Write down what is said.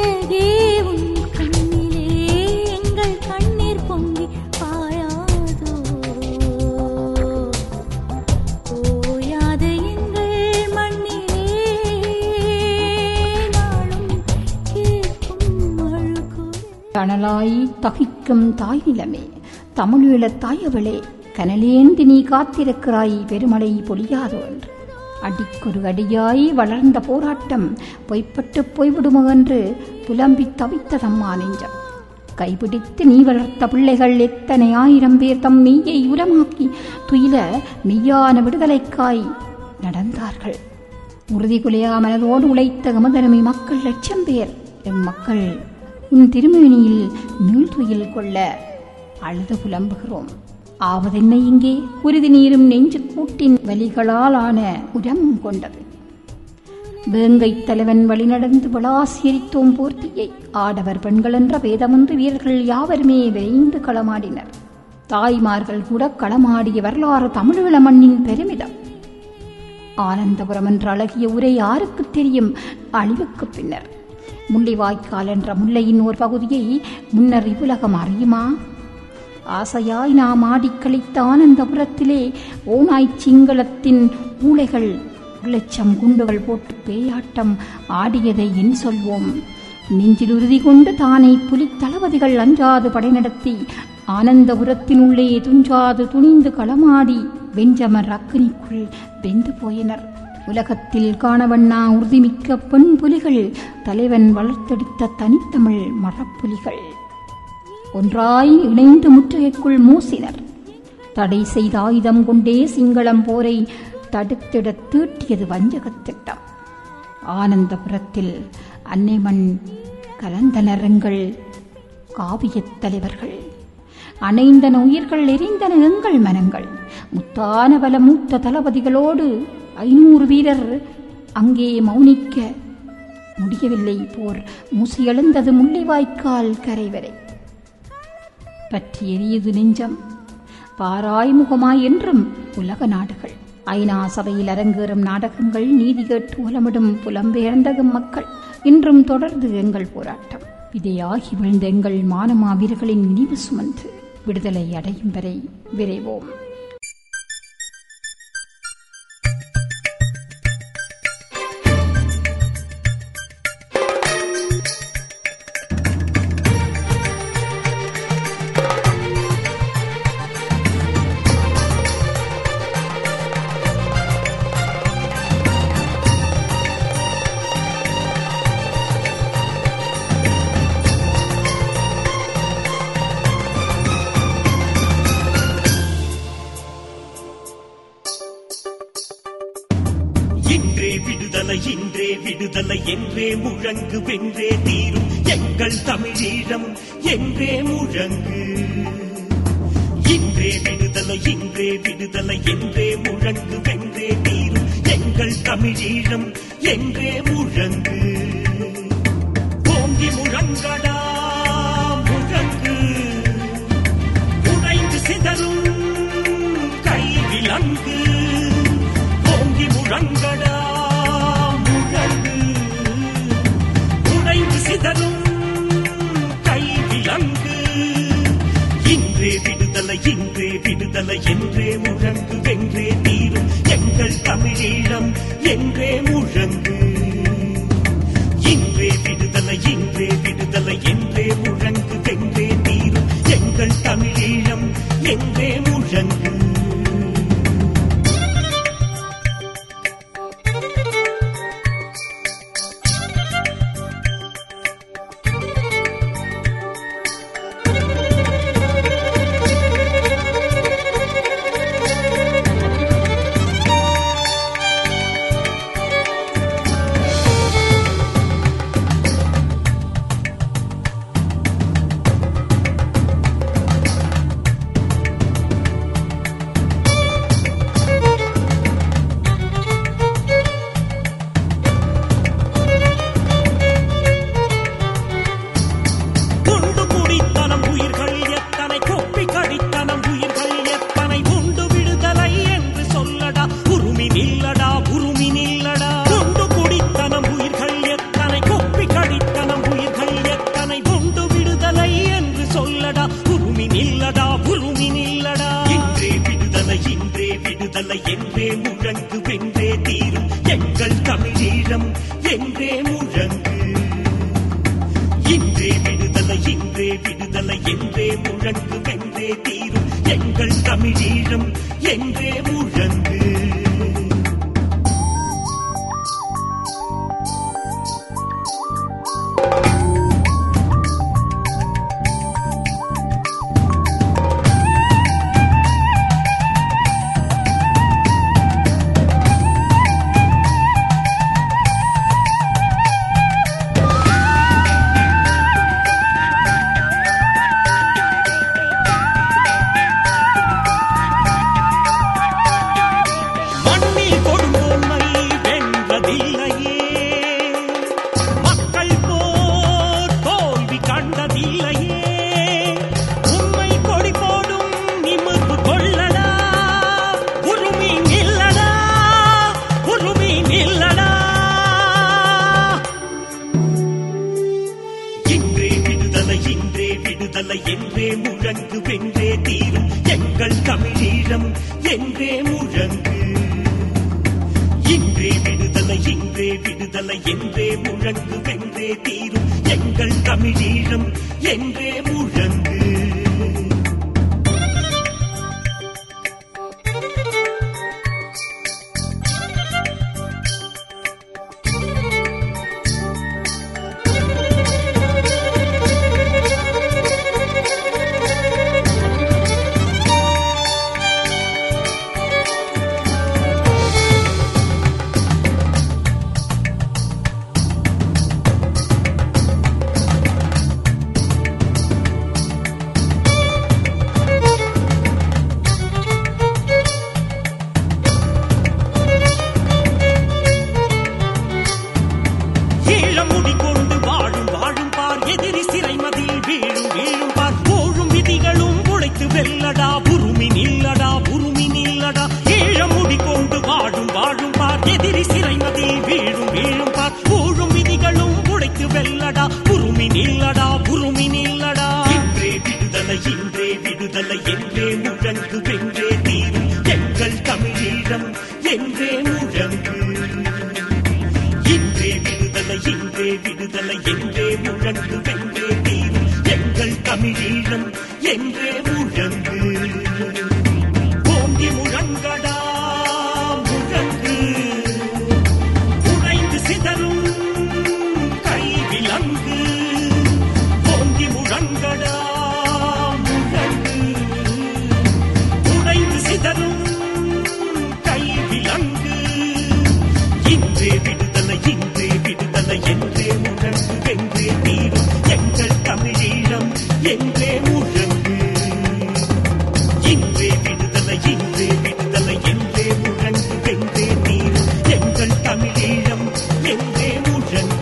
அழகே உன் கண்ணிலே எங்கள் கண்ணீர் பொங்கி பாயாதோ ஓயாத எங்கள் மண்ணிலே நாளும் கேட்கும் அழுகுரல் தணலாய் தகிக்கும் தாய் நிலமே தமிழீழத் தாயவளே கனலேந்தி நீ காத்திருக்கிறாய் பெருமழை பொழியாதோ என்று அடிக்கொரு அடியாய் வளர்ந்த போராட்டம் பொய்ப்பட்டு போய்விடுமோ என்று புலம்பித் தவித்ததம்மா நெஞ்சம் கைபிடித்து நீ வளர்த்த பிள்ளைகள் எத்தனை ஆயிரம் பேர் தம் மெய்யை உரமாக்கி துயில மெய்யான விடுதலைக்காய் நடந்தார்கள் உறுதி குலையா மனதோடு உழைத்த கமதனமை மக்கள் லட்சம் பேர் எம் மக்கள் உன் திருமேனியில் நீழ்துயில் கொள்ள அழுது புலம்புகிறோம் ஆவதென்ன இங்கே குருதி நீரும் நெஞ்சு கூட்டின் வலிகளால் ஆன உரம் கொண்டது வேங்கை தலைவன் வழிநடந்து விளாசியரித்தோம் போர்த்தியை ஆடவர் பெண்கள் என்ற பேதமொன்று வீரர்கள் யாவருமே விரைந்து களமாடினர் தாய்மார்கள் கூட களமாடிய வரலாறு தமிழீழ மண்ணின் பெருமிதம் ஆனந்தபுரம் என்ற அழகிய உரை யாருக்கு தெரியும் அழிவுக்கு பின்னர் முள்ளிவாய்க்கால் என்ற முல்லையின் ஒரு பகுதியை முன்னர் இவ்வுலகம் அறியுமா ஆசையாய் நாம் ஆடிக் கழித்த ஆனந்தபுரத்திலே ஓனாய் சிங்களத்தின் ஊளைகள் ஒரு லட்சம் குண்டுகள் போட்டு பேயாட்டம் ஆடியதை என் சொல்வோம் நெஞ்சில் உறுதி கொண்டு தானே புலித் தளபதிகள் அஞ்சாது படை நடத்தி ஆனந்தபுரத்தினுள்ளே துஞ்சாது துணிந்து களமாடி வெஞ்சமர் அக்னிக்குள் வெந்து போயினர் உலகத்தில் காணவண்ணா உறுதிமிக்க பெண் புலிகள் தலைவன் வளர்த்தெடுத்த தனித்தமிழ் மரப்புலிகள் ஒன்றாய் இணைந்து முற்றுகைக்குள் மூசினர் தடை செய்த ஆயுதம் கொண்டே சிங்களம் போரை தடுத்திட தீட்டியது வஞ்சகத் திட்டம் ஆனந்தபுரத்தில் அன்னைமண் கலந்தனர் எங்கள் காவியத் தலைவர்கள் அணைந்தன உயிர்கள் எரிந்தன எங்கள் மனங்கள் முத்தான பல மூத்த தளபதிகளோடு ஐநூறு வீரர் அங்கே மௌனிக்க முடியவில்லை போர் மூசியெழுந்தது முள்ளிவாய்க்கால் கரை வரை பற்றி எரியுது நெஞ்சம் பாராய் முகமாய் என்றும் உலக நாடுகள் ஐநா சபையில் அரங்கேறும் நாடகங்கள் நீதி கேட்டு உலமிடும் புலம்பெயர்ந்தகும் மக்கள் இன்றும் தொடர்ந்து எங்கள் போராட்டம் விதையாகி விழுந்த எங்கள் மானமா வீரர்களின் நினைவு சுமந்து விடுதலை அடையும் வரை விரைவோம் இன்றே விடுதலை இன்றே விடுதலை என்றே முழங்கு வென்றே தீரும் எங்கள் தமிழீழம் என்றே முழங்கு இன்றே விடுதலை இன்றே விடுதலை என்றே முழங்கு வென்றே தீரும் எங்கள் தமிழீழம் என்றே முழங்கு ஓங்கி முழங்கடா முழங்கு உடைந்து சிதறும் கை விலங்கு ஓங்கி முழங்கடா முழங்கு உடைந்து சிதறும் கை விலங்கு இன்றே விடுதலை இன்றே விடுதலை என்றே முழங்கு வென்றே தீரும் எங்கள் தமிழீழம் என்றே முழங்கு இன்றே விடுதலை இன்றே விடுதலை என்றே முழங்கு வென்றே தீரும் எங்கள் தமிழீழம் என்றே முழங்கு முழங்கு வென்றே தீரும் எங்கள் தமிழீழம் என்றே முழங்கு இன்றே விடுதலை இன்றே விடுதலை என்றே முழங்கு வென்றே தீரும் எங்கள் தமிழீழம் என்றே முழங்கு மண்ணில் கொடுங்கோன்மை வென்றதில்லையே மக்கள் போர் தோல்வி கண்டதில்லையே உண்மை கொடி போடும் நிமிர்வு கொள்ளடா உருமி நில்லடா உருமி நில்லடா இன்றே விடுதலை இன்றே விடுதலை என்றே முழங்கு வென்றே தீரும் எங்கள் தமிழீழம் என்றே முழங்கு இன்றே விடுதலை இன்றே விடுதலை என்றே முழங்கு வென்றே தீரும் எங்கள் தமிழீழம் என்றே முழங்கு ஈழமுடி கொண்டு வாழும் வாழும் பார் எதிரி சிறை மதில் வீழும் வீழும் பார் போழும் விதிகளும் உழைத்து வெல்லடா உருமி நில்லடா உருமி நில்லடா ஈழமுடி கொண்டு வாழும் வாழும் பார் எதிரி சிறை மதில் வீழும் வீழும் பார் போழும் விதிகளும் உழைத்து வெல்லடா உருமி நில்லடா உருமி நில்லடா இன்றே விடுதலை இன்றே விடுதலை என்றே முழங்கு வென்றே தீரும் எங்கள் தமிழீழம் என்றே முழங்கு இன்றே விடுதலை இன்றே விடுதலை என்றே முழங்கு வென்றே தீரும் எங்கள் தமிழீழம் என்றே முழங்கு ஓங்கி முழங்கடா முழங்கு உடைந்து சிதறும் கை விலங்கு ஓங்கி முழங்கடா முழங்கு உடைந்து சிதறும் கை விலங்கு இன்றே விடுதலை இன்றே விடுதலை என்றே முழங்கு வென்றே தீரும் எங்கள் தமிழீழம் என்றே முழங்கு இன்றே விடுதலை இன்றே விடுதலை என்றே முழங்கு வென்றே தீரும் எங்கள் தமிழீழம் என்றே முழங்கு